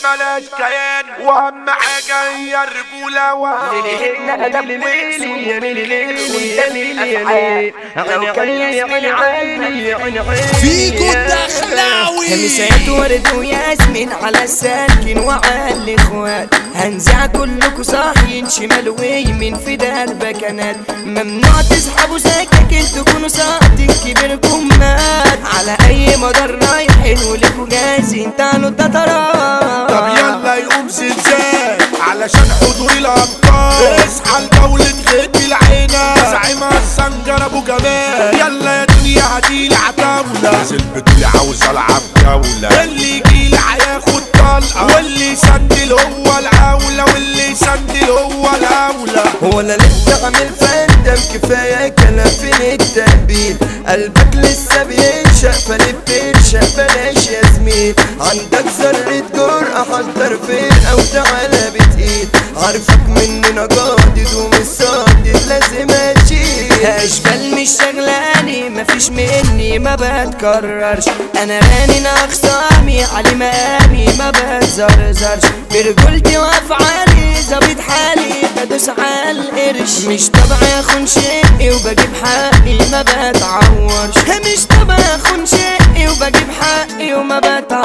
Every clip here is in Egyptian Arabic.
ملاش كيان واهم حاجة هي الرجولة واهم فيكو الدخلاوي مسات ورد وياسمين على الساكن وعلى الاخوات هنزع كلكوا صاحيين شمال ويمين في دربكنات ممنوع تسحبوا سكاكين تكونوا ساقطين كبيركم مات على اي مدار رايحين ولكوا جاهزين تعالوا التترات طب يلا يقوم زلزال علشان حضور الابطال اصحى لدولة غد العينة زعيمها السنجر ابو جمال يلا يا دنيا هتيلي عتاولة نازل بتقولي عاوز العب جولة اللي يجيلي هياخد طلقة واللي يسندل هو الاولى واللي يسندل هو الاولى ولا لسه عامل فندم كفاية كلام فين التهبيل قلبك لسه بينشأ فليه بتنشأ بلاش يا زميل عندك ذرة جرأة حضر فرقة وتعالى بتقيل عارفك مننا جادد ومش صادد لازم اشيل اشبال مش شغلاني مفيش مني ما بتكررش انا راني اخصامي علي مقامي ما بتزرزرش برجولتي وافعالي ظابط حالي بدوس على القرش مش طبعي اخون شقي وبجيب حقي ما بتعورش مش طبعي اخون شقي وبجيب حقي وما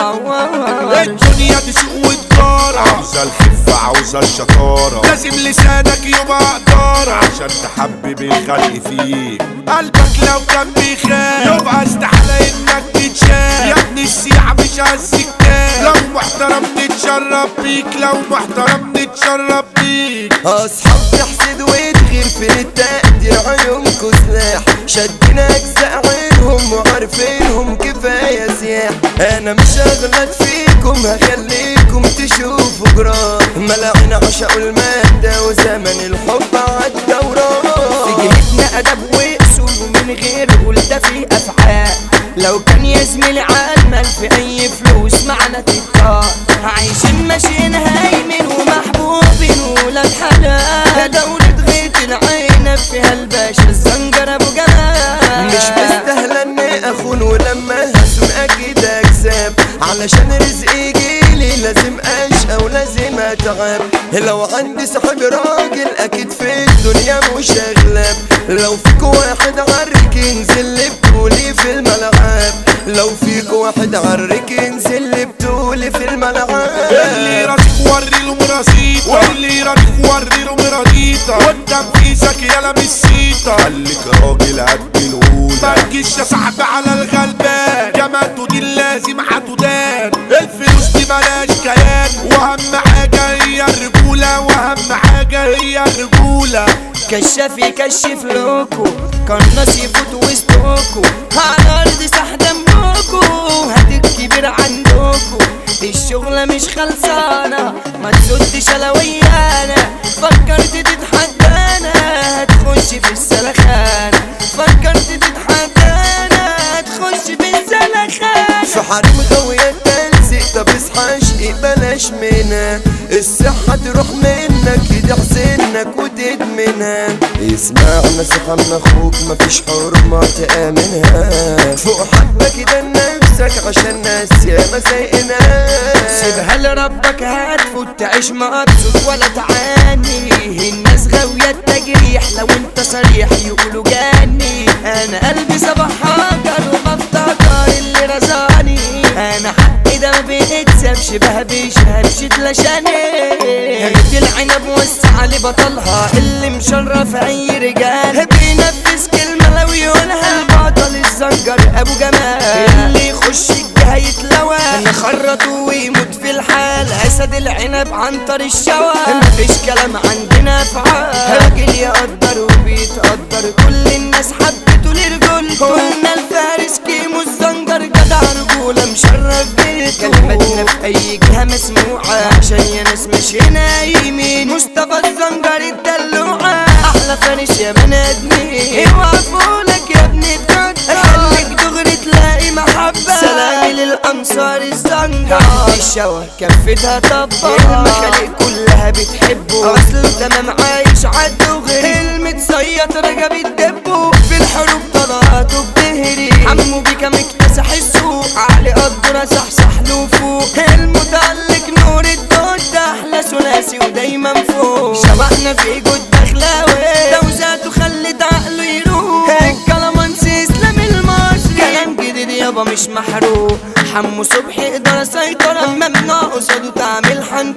بتعورش الدنيا تسوق وتجارة عاوزة الخفة عاوزة الشطارة لازم لسانك يبقى قدارة عشان تحبب الخلق فيك قلبك لو كان بيخاف يبقى استحالة انك تتشاف يا ابن السيعة مش هالسكتان لو محترم نتشرب بيك لو محترم نتشرب بيك اصحاب تحسد وتغير في التقدير عيونكوا سلاح شدنا اجزاء عينهم وعارفينهم كفايه سياح انا مش هغلط فيكم هخليكم تشوفوا جراح ملاعين عشقوا المادة وزمن الحب عدى وراه في جيبنا ادب واصول ومن غير قول ده في افعال لو كان يا زميلي عالمال في اي فلوس معنا تتار عايشين ماشيين هايمين ومحبوبين ولاد حلال دولة غيت العين فيها الباشا الزنجر ابو جمال مش مستاهلة اني اخون ولما هسون اكيد اكسب علشان رزقي يجيلي لازم اشقى ولازم اتعب لو عندي صاحب راجل اكيد في الدنيا مش اغلب لو فيك واحد عرك ينزل لي بطولي في الملعب لو فيك واحد عرك ينزل لي بطولي في الملعب اللي راضيك وري له مراسيطة واللي راضيك وري له مراديطة قدام كيسك يالا مش سيطة خليك راجل قد الاولى ما تجيش يا صاحبي على الغلبان جماعته دي لازم هتدان الفلوس دي ملاش كيان واهم حاجة هي الرجولة واهم حاجة هي الرجولة كشاف يكشف لكو قناص يفوت وسطكو على الارض ساح دمكو هات الكبير عندكو الشغلة مش خلصانة ما تسدش انا ويانا فكرت تتحدانا هتخش في السلخانة فكرت تتحدانا هتخش في السلخانة في حريم قوية تلزق طب اصحى اشقي بلاش منها الصحة تروح منك تحزنك وتدمنها اسمع نصيحة من اخوك مفيش حرمة تآمنها فوق حبة كده لنفسك عشان ناس ياما سايقنا سيبها لربك هتفوت تعيش مبسوط ولا تعاني الناس غاوية التجريح لو انت صريح يقولوا جاني انا قلبي صباح حجر وبفتكر اللي رزاني انا حقي ده ما بيتسابش بهبش همشي تلاشاني هبت العنب وسع لي بطلها اللي مشرف اي رجال بينفذ كلمة لو يقولها البطل الزنجر ابو جمال اللي يخش الجهة يتلوى نخرطه ويموت في الحال اسد العنب عنتر الشوى مفيش كلام عندنا افعال راجل يقدر وبيتقدر كل الناس حبته لرجولته قلنا الفارس كيمو الزنجر جدع رجولة مشرف بيته كلمتنا في اي جهة مسموعة عشان يا ناس مشينا يمين مصطفى الزنجر الدلوعة احلى فارس يا بني ادمين اوقفوا لك يا ابني تقدر خليك دغري تلاقي محبة سلامي للانصار الزنجر الشوا كفتها طبا المخالق كلها بتحبه اصله تمام عايش عالدغري المتصيط رجب الدبو في الحروب طلعاته بتهري حمو بيكا مكتسح السوق علي قدر صحصح له فوق المتألق نور احنا في جود دخلاوي توزاته خلت عقله يروح الكلامانسي اسلام المصري كلام جديد يابا مش محروق حمو صبحي اقدر اسيطر ممنوع قصاده تعمل حنطة